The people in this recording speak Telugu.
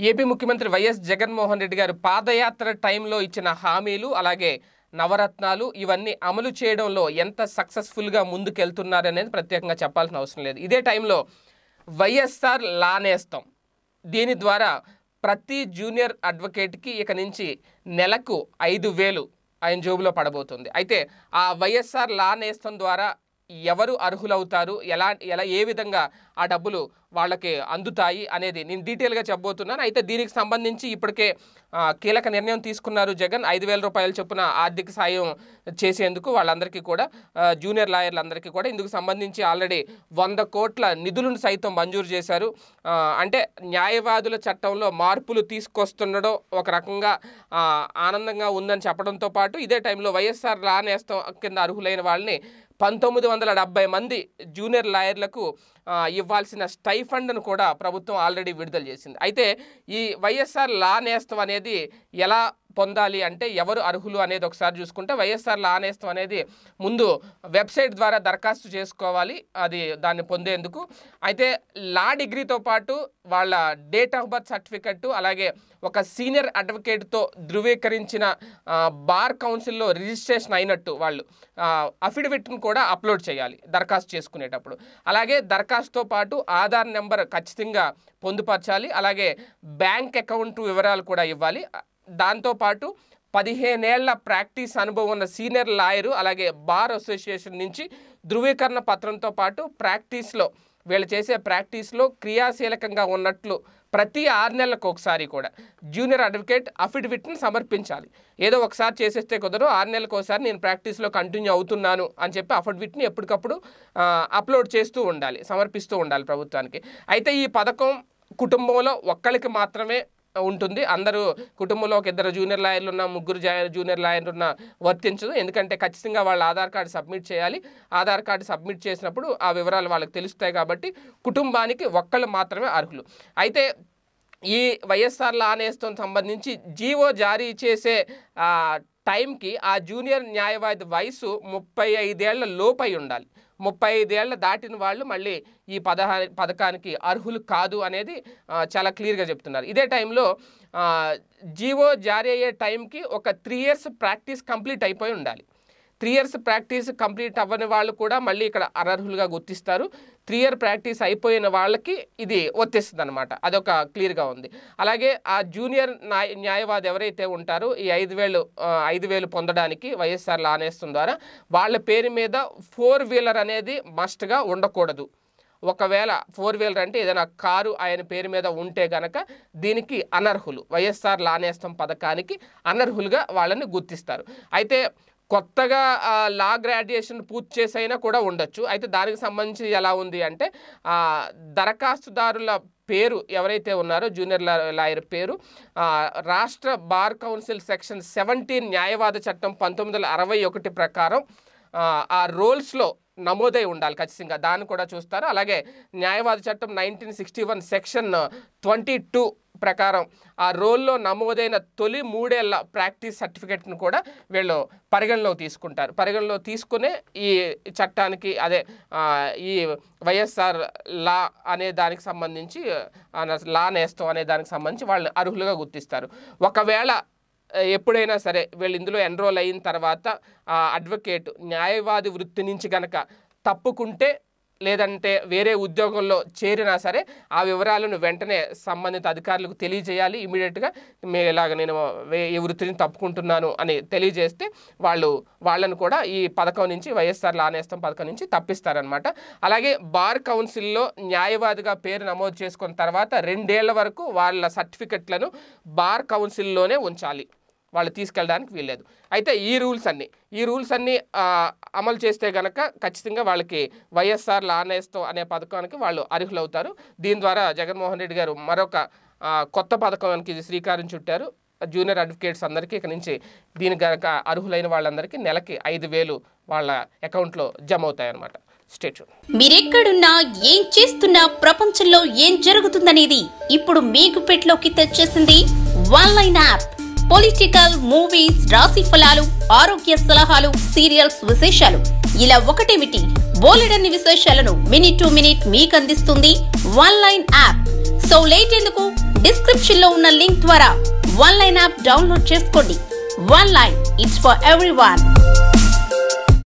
ఏపీ ముఖ్యమంత్రి వైఎస్ జగన్మోహన్ రెడ్డి గారు పాదయాత్ర టైంలో ఇచ్చిన హామీలు అలాగే నవరత్నాలు ఇవన్నీ అమలు చేయడంలో ఎంత సక్సెస్ఫుల్గా ముందుకెళ్తున్నారు అనేది ప్రత్యేకంగా చెప్పాల్సిన అవసరం లేదు ఇదే టైంలో వైఎస్ఆర్ లానేస్తాం దీని ద్వారా ప్రతి జూనియర్ అడ్వకేట్కి ఇక నుంచి నెలకు ఐదు వేలు ఆయన జోబులో పడబోతుంది అయితే ఆ వైఎస్ఆర్ లా నేస్తం ద్వారా ఎవరు అర్హులవుతారు ఎలా ఎలా ఏ విధంగా ఆ డబ్బులు వాళ్ళకి అందుతాయి అనేది నేను డీటెయిల్గా చెప్పబోతున్నాను అయితే దీనికి సంబంధించి ఇప్పటికే ఆ, కీలక నిర్ణయం తీసుకున్నారు జగన్ ఐదు వేల రూపాయల చొప్పున ఆర్థిక సాయం చేసేందుకు వాళ్ళందరికీ కూడా ఆ, జూనియర్ లాయర్లందరికీ కూడా ఇందుకు సంబంధించి ఆల్రెడీ వంద కోట్ల నిధులను సైతం మంజూరు చేశారు ఆ, అంటే న్యాయవాదుల చట్టంలో మార్పులు తీసుకొస్తుండడం ఒక రకంగా ఆ, ఆనందంగా ఉందని చెప్పడంతో పాటు ఇదే టైంలో వైఎస్ఆర్ లా నేస్తం కింద అర్హులైన వాళ్ళని పంతొమ్మిది వందల డెబ్బై మంది జూనియర్ లాయర్లకు ఆ, ఇవ్వాల్సిన స్టైఫండ్ను కూడా ప్రభుత్వం ఆల్రెడీ విడుదల చేసింది అయితే ఈ వైఎస్ఆర్ లా నేస్తం అనేది ఎలా పొందాలి అంటే ఎవరు అర్హులు అనేది ఒకసారి చూసుకుంటే వైఎస్ఆర్ లా నేస్తం అనేది ముందు వెబ్సైట్ ద్వారా దరఖాస్తు చేసుకోవాలి అది దాన్ని పొందేందుకు అయితే లా డిగ్రీతో పాటు వాళ్ళ డేట్ ఆఫ్ బర్త్ సర్టిఫికెట్ అలాగే ఒక సీనియర్ అడ్వకేట్తో ధృవీకరించిన ఆ, బార్ కౌన్సిల్లో రిజిస్ట్రేషన్ అయినట్టు వాళ్ళు ఆ, అఫిడవిట్ను కూడా అప్లోడ్ చేయాలి దరఖాస్తు చేసుకునేటప్పుడు అలాగే దరఖాస్తుతో పాటు ఆధార్ నెంబర్ ఖచ్చితంగా పొందుపరచాలి అలాగే బ్యాంక్ అకౌంట్ వివరాలు కూడా ఇవ్వాలి దాంతోపాటు పదిహేనేళ్ల ప్రాక్టీస్ అనుభవం ఉన్న సీనియర్ లాయరు అలాగే బార్ అసోసియేషన్ నుంచి ధృవీకరణ పత్రంతో పాటు ప్రాక్టీస్లో వీళ్ళు చేసే ప్రాక్టీస్లో క్రియాశీలకంగా ఉన్నట్లు ప్రతి ఆరు నెలలకు ఒకసారి కూడా జూనియర్ అడ్వకేట్ అఫిడవిట్ని సమర్పించాలి ఏదో ఒకసారి చేసేస్తే కుదరదు ఆరు నెలలకు ఒకసారి నేను ప్రాక్టీస్లో కంటిన్యూ అవుతున్నాను అని చెప్పి అఫిడవిట్ని ఎప్పటికప్పుడు ఆ, అప్లోడ్ చేస్తూ ఉండాలి సమర్పిస్తూ ఉండాలి ప్రభుత్వానికి అయితే ఈ పథకం కుటుంబంలో ఒక్కరికి మాత్రమే ఉంటుంది అందరూ కుటుంబంలో ఒక ఇద్దరు జూనియర్ లాయర్లు ఉన్న ముగ్గురు జా- జూనియర్ లాయర్లు ఉన్న వర్తించదు ఎందుకంటే ఖచ్చితంగా వాళ్ళ ఆధార్ కార్డు సబ్మిట్ చేయాలి ఆధార్ కార్డు సబ్మిట్ చేసినప్పుడు ఆ వివరాలు వాళ్ళకి తెలుస్తాయి కాబట్టి కుటుంబానికి ఒక్కళ్ళు మాత్రమే అర్హులు అయితే ఈ వైఎస్ఆర్ లానేస్తం సంబంధించి జీవో జారీ చేసే ఆ, టైంకి ఆ జూనియర్ న్యాయవాది వయసు ముప్పై ఐదేళ్ల లోపై ఉండాలి ముప్పై ఐదేళ్ల దాటిన వాళ్ళు మళ్ళీ ఈ పదహా పథకానికి అర్హులు కాదు అనేది ఆ, చాలా క్లియర్గా చెప్తున్నారు ఇదే టైంలో ఆ, జీవో జారీ అయ్యే టైంకి ఒక త్రీ ఇయర్స్ ప్రాక్టీస్ కంప్లీట్ అయిపోయి ఉండాలి త్రీ ఇయర్స్ ప్రాక్టీస్ కంప్లీట్ అవ్వని వాళ్ళు కూడా మళ్ళీ ఇక్కడ అనర్హులుగా గుర్తిస్తారు త్రీ ఇయర్ ప్రాక్టీస్ అయిపోయిన వాళ్ళకి ఇది వర్తిస్తుంది అనమాట అదొక క్లియర్గా ఉంది అలాగే ఆ జూనియర్ న్యాయ న్యాయవాది ఎవరైతే ఉంటారో ఈ ఐదు వేలు ఆ, ఐదు వేలు పొందడానికి వైఎస్ఆర్ లానేస్తం ద్వారా వాళ్ళ పేరు మీద ఫోర్ వీలర్ అనేది మస్ట్గా ఉండకూడదు ఒకవేళ ఫోర్ వీలర్ అంటే ఏదైనా కారు ఆయన పేరు మీద ఉంటే గనక దీనికి అనర్హులు వైఎస్ఆర్ లానేస్తం పథకానికి అనర్హులుగా వాళ్ళని గుర్తిస్తారు అయితే కొత్తగా ఆ, లా గ్రాడ్యుయేషన్ పూర్తి చేసైనా కూడా ఉండొచ్చు అయితే దానికి సంబంధించి ఎలా ఉంది అంటే ఆ, దరఖాస్తుదారుల పేరు ఎవరైతే ఉన్నారో జూనియర్ లా- లాయర్ పేరు ఆ, రాష్ట్ర బార్ కౌన్సిల్ సెక్షన్ సెవెంటీన్ న్యాయవాద చట్టం పంతొమ్మిది వందల అరవై ఒకటి ప్రకారం ఆ, ఆ రోల్స్లో నమోదై ఉండాలి ఖచ్చితంగా దాన్ని కూడా చూస్తారు అలాగే న్యాయవాద చట్టం nineteen sixty one section twenty two ప్రకారం ఆ రోల్లో నమోదైన తొలి మూడేళ్ల ప్రాక్టీస్ సర్టిఫికెట్ను కూడా వీళ్ళు పరిగణలో తీసుకుంటారు పరిగణలో తీసుకునే ఈ చట్టానికి అదే ఆ, ఈ వైఎస్ఆర్ లా అనే దానికి సంబంధించి ఆ, లా నేస్తం అనే దానికి సంబంధించి వాళ్ళని అర్హులుగా గుర్తిస్తారు ఒకవేళ ఎప్పుడైనా సరే వీళ్ళు ఇందులో ఎన్రోల్ అయిన తర్వాత ఆ అడ్వకేట్ న్యాయవాది వృత్తి నుంచి గనక తప్పుకుంటే లేదంటే వేరే ఉద్యోగంలో చేరినా సరే ఆ వివరాలను వెంటనే సంబంధిత అధికారులకు తెలియజేయాలి ఇమీడియట్గా మీరు ఇలాగ నేను వే- ఈ వృత్తిని తప్పుకుంటున్నాను అని తెలియజేస్తే వాళ్ళు వాళ్ళను కూడా ఈ పథకం నుంచి వైఎస్ఆర్ లానేస్తం పథకం నుంచి తప్పిస్తారనమాట అలాగే బార్ కౌన్సిల్లో న్యాయవాదిగా పేరు నమోదు చేసుకున్న తర్వాత రెండేళ్ల వరకు వాళ్ళ సర్టిఫికెట్లను బార్ కౌన్సిల్లోనే ఉంచాలి వాళ్ళు తీసుకెళ్ళడానికి వీల్లేదు అయితే ఈ రూల్స్ అన్ని ఈ రూల్స్ అన్ని ఆ, అమలు చేస్తే గనక ఖచ్చితంగా వాళ్ళకి వైఎస్ఆర్ లానేస్తం అనే పథకానికి వాళ్ళు అర్హులవుతారు దీని ద్వారా జగన్మోహన్ రెడ్డి గారు మరొక ఆ, కొత్త పథకానికి ఇది శ్రీకారం చుట్టారు జూనియర్ అడ్వకేట్స్ అందరికీ ఇక నుంచి దీనికి గనక అర్హులైన వాళ్ళందరికీ నెలకి ఐదు వేలు వాళ్ళ అకౌంట్లో జమ అవుతాయి అన్నమాట స్టేట్ మీరెక్కడున్నా ఏం చేస్తున్నా ప్రపంచంలో ఏం జరుగుతుందనేది ఇప్పుడు మీకు పెట్లోకి తెచ్చేసింది one line app political movies రాశి ఫలాలు ఆరోగ్య సలహాలు సీరియల్స్ విశేషాలు ఇలా ఒకటేమిటి బోలెడన్ని విశేషాలను మినిట్ టు మినిట్ మీకు అందిస్తుంది one line app so late ఎందుకు డిస్క్రిప్షన్ లో ఉన్న లింక్ ద్వారా వన్ లైన్ యాప్ డౌన్లోడ్ చేసుకోండి one line it's for every